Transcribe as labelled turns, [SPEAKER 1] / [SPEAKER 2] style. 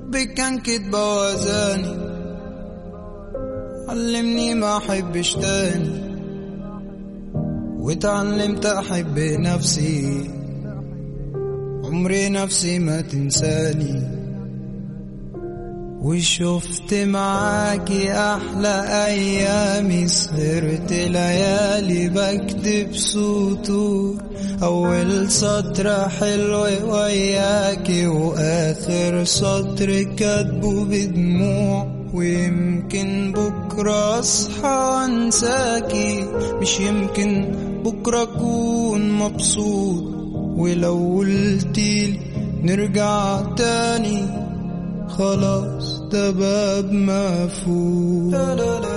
[SPEAKER 1] حبك كان كدبة وزاني علمني ما احبش تاني واتعلمت احب نفسي عمري نفسي ما تنساني وشفت معاكي احلى ايامي سهرت ليالي بكتب سطور اول سطر حلو وياكي واخر سطر كاتبه بدموع ويمكن بكرة اصحى انساكي مش يمكن بكرة اكون مبسوط ولو قلتيلي نرجع تاني خلاص ده باب مفهوم